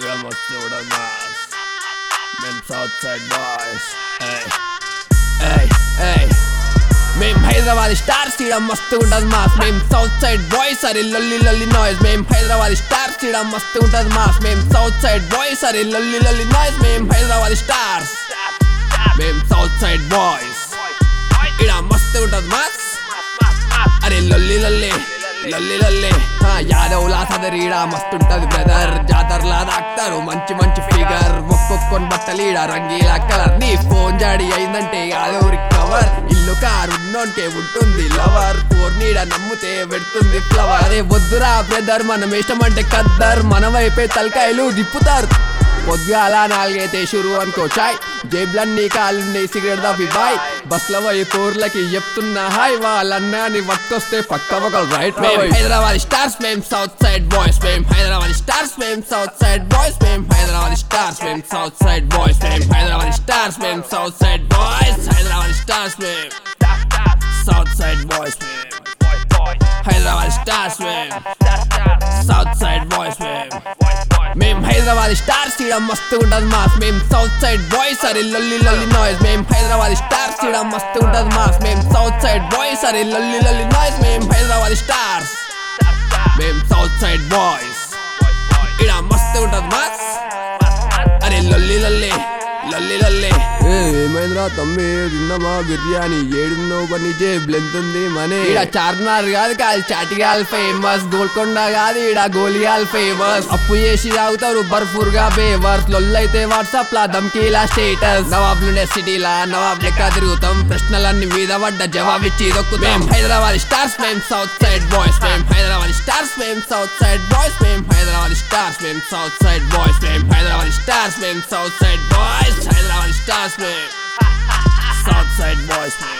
ఇక్కడ మస్తు కూడా మాస్ మేము సౌత్ సైడ్ బాయ్స్ మేం హైదరాబాద్ స్టార్స్ ఈడ మస్తు ఉంటది మాస్ మేం సౌత్ సైడ్ బాయ్స్ అరే లొల్లి లొల్లి నాయిస్ మేం హైదరాబాద్ స్టార్స్ ఈడ మస్తు ఉంటది మాస్ మేం సౌత్ సైడ్ బాయ్స్ అరే లొల్లి లొల్లి నాయిస్ మేం హైదరాబాద్ స్టార్స్ మేం సౌత్ సైడ్ బాయ్స్ ఈడ మస్తు ఉంటది మాస్ అరే లొల్లి లొల్లి లొల్లి లొల్లి ఆ, యాదవ్లా సదరీడ మస్తుంటది బ్రదర్ జాతరలా దాక్తారు మంచి మంచి ఫిగర్ ఒక్కొక్కని బట్టలీడ రంగీలా కలర్ నీ ఫోన్ జాడి అయిందంటే యాదవ్ కవర్ ఇల్లు కారు ఉన్నోన్కే ఉంటుంది లవర్ ఫోర్ నీడ నమ్ముతే పెడుతుంది ఫ్లవర్ అరే వద్దురా బ్రదర్ మనం ఇష్టమంటే కద్దర్ మన వైపే తలకాయలు దిప్పుతారు పొద్దుగాల నాలుగైతే షురు అనుకో చాయ్ జేబులన్నీ కాలున్నాయి సిగరెట్ దవ్వి బాయ్ బస్ల పోయి కూర్లకి చెప్తున్నా హాయ్ వాళ్ళన్నాని పట్టుకొస్తే పక్క ఒక రైట్ హైదరాబాద్ స్టార్స్ మేం సౌత్ సైడ్ బాయ్స్ మేం హైదరాబాద్ స్టార్స్ మేం సౌత్ సైడ్ బాయ్స్ మేం హైదరాబాద్ స్టార్స్ మేం సౌత్ సైడ్ బాయ్స్ మేం హైదరాబాద్ స్టార్స్ మేం south side boys Hyderabad stars మేం సౌత్ సైడ్ బాయ్స్ మేం హైదరాబాద్ స్టార్స్ మేం సౌత్ సైడ్ బాయ్స్ మేం మేం హైదరాబాద్ స్టార్స్ ఈడ మస్తు ఉంటది మాస్ మేం సౌత్ సైడ్ బాయ్స్ అరే లొల్లి లొల్లి నాయిస్ మేం హైదరాబాద్ స్టార్స్ ఈడ మస్తు ఉంటది మాస్ మేం సౌత్ సైడ్ బాయ్స్ అరే లొల్లి లొల్లి నాయిస్ మేం హైదరాబాద్ స్టార్స్ మేం సౌత్ సైడ్ బాయ్స్ ఈడ మస్తు ఉంటది మాస్ అరే లొల్లి లొల్లి లొల్లి లొల్లి ఏమైందిరా తమ్మి తిన్నామా బిర్యానీ ఏడున్నావు పని జేబులు ఎంత ఉంది మనీ ఈడ చార్మినార్ కాదు కాదు చాటిగాల్ ఫేమస్ గోల్కొండ కాదు ఈడ గోలియాల్ ఫేమస్ అప్పు చేసి తాగుతారు బర్ఫూర్ గా బేవర్స్ లొల్లైతే వాట్సాప్ లా ధమ్కీలా స్టేటస్ నవాబ్లుండే సిటీలా నవాబ్ లెక్క తిరుగుతాం ప్రశ్నలన్నీ మీద పడ్డ జవాబిచ్చి దొక్కుతాం హైదరాబాద్ స్టార్స్ మేం సౌత్ సైడ్ బాయ్స్ మేం హైదరాబాద్ స్టార్స్ మేం సౌత్ సైడ్ బాయ్స్ మేం హైదరాబాద్ స్టార్స్ మేం సౌత్ సైడ్ బాయ్స్ మేం హైదరాబాద్ స్టార్స్ మేం south side boys Hyderabad stars మేం సౌత్ సైడ్ బాయ్స్ మేం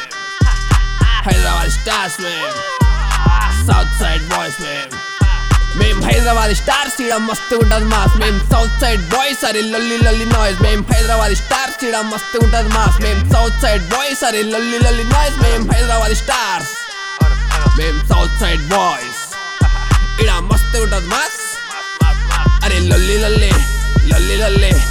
హైదరాబాద్ స్టార్స్ మేం సౌత్ సైడ్ బాయ్స్ మేం మేం హైదరాబాద్ స్టార్స్ ఈడ మస్తు ఉంటది మాస్ మేం సౌత్ సైడ్ బాయ్స్ అరే లొల్లి లొల్లి నాయిస్ మేం హైదరాబాద్ స్టార్స్ ఈడ మస్తు ఉంటది మాస్ మేం సౌత్ సైడ్ బాయ్స్ అరే లొల్లి లొల్లి నాయిస్ మేం హైదరాబాద్ స్టార్స్ మేం సౌత్ సైడ్ బాయ్స్ ఈడ మస్తు ఉంటది మాస్ అరే లొల్లి లొల్లి లొల్లి లొల్లి